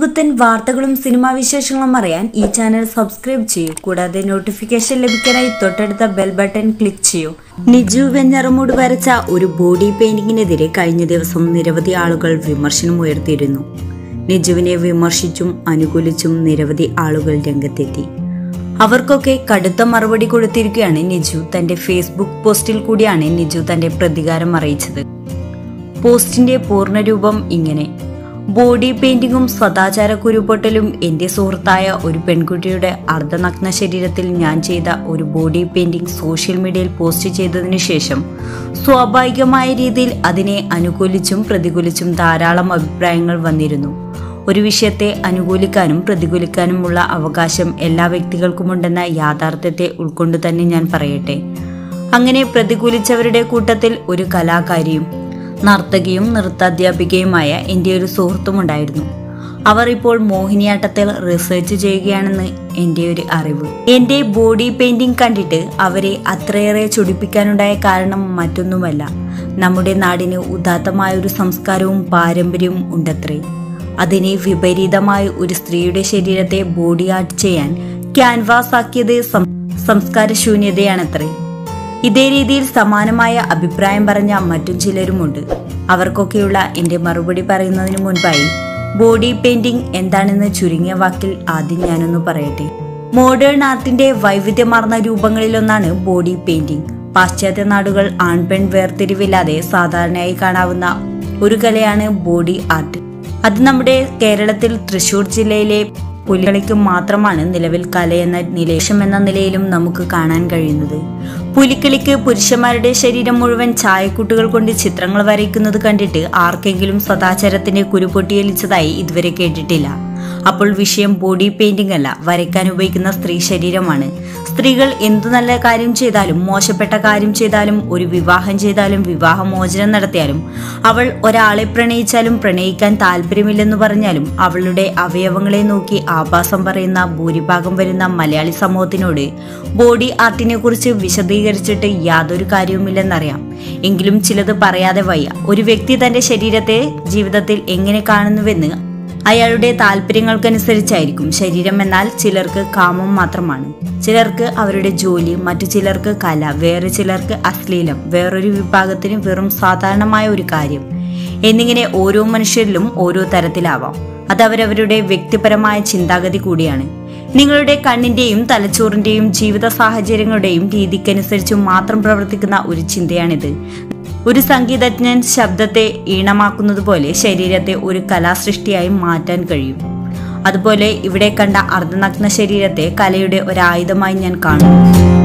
പുതുപുത്തൻ വാർത്തകളും സിനിമാ വിശേഷങ്ങളും അറിയാൻ ഈ ചാനൽ സബ്സ്ക്രൈബ് ചെയ്യൂ കൂടാതെ നോട്ടിഫിക്കേഷൻ ലഭിക്കാനായി തൊട്ടടുത്ത ബെൽ ബട്ടൺ ക്ലിക്ക് ചെയ്യൂ നിജു വെഞ്ഞറമൂട് വരച്ച ഒരു ബോഡി പെയിന്റിങ്ങിനെതിരെ കഴിഞ്ഞ ദിവസം നിരവധി ആളുകൾ വിമർശനം ഉയർത്തിയിരുന്നു നിജുവിനെ വിമർശിച്ചും അനുകൂലിച്ചും നിരവധി ആളുകൾ രംഗത്തെത്തി അവർക്കൊക്കെ കടുത്ത മറുപടി കൊടുത്തിരിക്കുകയാണ് നിജു തന്റെ ഫേസ്ബുക്ക് പോസ്റ്റിൽ കൂടിയാണ് നിജു തന്റെ പ്രതികാരം അറിയിച്ചത് പോസ്റ്റിന്റെ പൂർണ്ണരൂപം ഇങ്ങനെ ബോഡി പെയിന്റിങ്ങും സദാചാര കുരുപൊട്ടലും എന്റെ സുഹൃത്തായ ഒരു പെൺകുട്ടിയുടെ അർദ്ധനഗ്ന ശരീരത്തിൽ ഞാൻ ചെയ്ത ഒരു ബോഡി പെയിന്റിംഗ് സോഷ്യൽ മീഡിയയിൽ പോസ്റ്റ് ചെയ്തതിനു ശേഷം സ്വാഭാവികമായ രീതിയിൽ അതിനെ അനുകൂലിച്ചും പ്രതികൂലിച്ചും ധാരാളം അഭിപ്രായങ്ങൾ വന്നിരുന്നു ഒരു വിഷയത്തെ അനുകൂലിക്കാനും പ്രതികൂലിക്കാനുമുള്ള അവകാശം എല്ലാ വ്യക്തികൾക്കുമുണ്ടെന്ന യാഥാർത്ഥ്യത്തെ ഉൾക്കൊണ്ടു തന്നെ ഞാൻ പറയട്ടെ അങ്ങനെ പ്രതികൂലിച്ചവരുടെ കൂട്ടത്തിൽ ഒരു കലാകാരിയും നർത്തകിയും നൃത്താധ്യാപികയുമായ എൻ്റെ ഒരു സുഹൃത്തുമുണ്ടായിരുന്നു അവർ ഇപ്പോൾ മോഹിനിയാട്ടത്തിൽ റിസർച്ച് ചെയ്യുകയാണെന്ന് എൻ്റെ ഒരു അറിവ് എൻ്റെ ബോഡി പെയിന്റിംഗ് കണ്ടിട്ട് അവരെ അത്രയേറെ ചൊടിപ്പിക്കാനുണ്ടായ കാരണം മറ്റൊന്നുമല്ല നമ്മുടെ നാടിന് ഉദാത്തമായ ഒരു സംസ്കാരവും പാരമ്പര്യവും ഉണ്ടത്രേ അതിന് വിപരീതമായ ഒരു സ്ത്രീയുടെ ശരീരത്തെ ബോഡി ആർട്ട് ചെയ്യാൻ ക്യാൻവാസ് ആക്കിയത് സം- സംസ്കാരശൂന്യതയാണത്രേ ഇതേ രീതിയിൽ സമാനമായ അഭിപ്രായം പറഞ്ഞ മറ്റും ചിലരുമുണ്ട് അവർക്കൊക്കെയുള്ള എൻ്റെ മറുപടി പറയുന്നതിന് മുൻപായി ബോഡി പെയിന്റിംഗ് എന്താണെന്ന് ചുരുങ്ങിയ വാക്കിൽ ആദ്യം ഞാനൊന്ന് പറയട്ടെ മോഡേൺ ആർട്ടിന്റെ വൈവിധ്യമാർന്ന രൂപങ്ങളിലൊന്നാണ് ബോഡി പെയിന്റിംഗ് പാശ്ചാത്യ നാടുകൾ ആൺപെൺ വേർതിരിവില്ലാതെ സാധാരണയായി കാണാവുന്ന ഒരു കലയാണ് ബോഡി ആർട്ട് അത് നമ്മുടെ കേരളത്തിൽ തൃശൂർ ജില്ലയിലെ പുലികളിക്ക് മാത്രമാണ് നിലവിൽ കലയെന്ന നിലേഷം എന്ന നിലയിലും നമുക്ക് കാണാൻ കഴിയുന്നത് പുലിക്കളിക്ക് പുരുഷന്മാരുടെ ശരീരം മുഴുവൻ ചായക്കൂട്ടുകൾ കൊണ്ട് ചിത്രങ്ങൾ വരയ്ക്കുന്നത് കണ്ടിട്ട് ആർക്കെങ്കിലും സദാചാരത്തിന്റെ കുരുപൊട്ടിയൊലിച്ചതായി ഇതുവരെ കേട്ടിട്ടില്ല അപ്പോൾ വിഷയം ബോഡി പെയിന്റിംഗ് അല്ല വരയ്ക്കാൻ ഉപയോഗിക്കുന്ന സ്ത്രീ ശരീരമാണ് സ്ത്രീകൾ എന്തു നല്ല കാര്യം ചെയ്താലും മോശപ്പെട്ട കാര്യം ചെയ്താലും ഒരു വിവാഹം ചെയ്താലും വിവാഹമോചനം നടത്തിയാലും അവൾ ഒരാളെ പ്രണയിച്ചാലും പ്രണയിക്കാൻ താല്പര്യമില്ലെന്ന് പറഞ്ഞാലും അവളുടെ അവയവങ്ങളെ നോക്കി ആഭാസം പറയുന്ന ഭൂരിഭാഗം വരുന്ന മലയാളി സമൂഹത്തിനോട് ബോഡി ആർട്ടിനെ കുറിച്ച് വിശദീകരിച്ചിട്ട് യാതൊരു കാര്യവുമില്ലെന്നറിയാം എങ്കിലും ചിലത് പറയാതെ വയ്യ ഒരു വ്യക്തി തന്റെ ശരീരത്തെ ജീവിതത്തിൽ എങ്ങനെ കാണുന്നുവെന്ന് അയാളുടെ താല്പര്യങ്ങൾക്കനുസരിച്ചായിരിക്കും ശരീരം എന്നാൽ ചിലർക്ക് കാമം മാത്രമാണ് ചിലർക്ക് അവരുടെ ജോലി മറ്റു ചിലർക്ക് കല വേറെ ചിലർക്ക് അശ്ലീലം വേറൊരു വിഭാഗത്തിന് വെറും സാധാരണമായ ഒരു കാര്യം എന്നിങ്ങനെ ഓരോ മനുഷ്യരിലും ഓരോ തരത്തിലാവാം അത് അവരവരുടെ വ്യക്തിപരമായ ചിന്താഗതി കൂടിയാണ് നിങ്ങളുടെ കണ്ണിന്റെയും തലച്ചോറിന്റെയും ജീവിത സാഹചര്യങ്ങളുടെയും രീതിക്കനുസരിച്ച് മാത്രം പ്രവർത്തിക്കുന്ന ഒരു ചിന്തയാണിത് ഒരു സംഗീതജ്ഞൻ ശബ്ദത്തെ ഈണമാക്കുന്നത് പോലെ ശരീരത്തെ ഒരു കലാസൃഷ്ടിയായി മാറ്റാൻ കഴിയും അതുപോലെ ഇവിടെ കണ്ട അർദ്ധനഗ്ന ശരീരത്തെ കലയുടെ ഒരായുധമായി ഞാൻ കാണുന്നു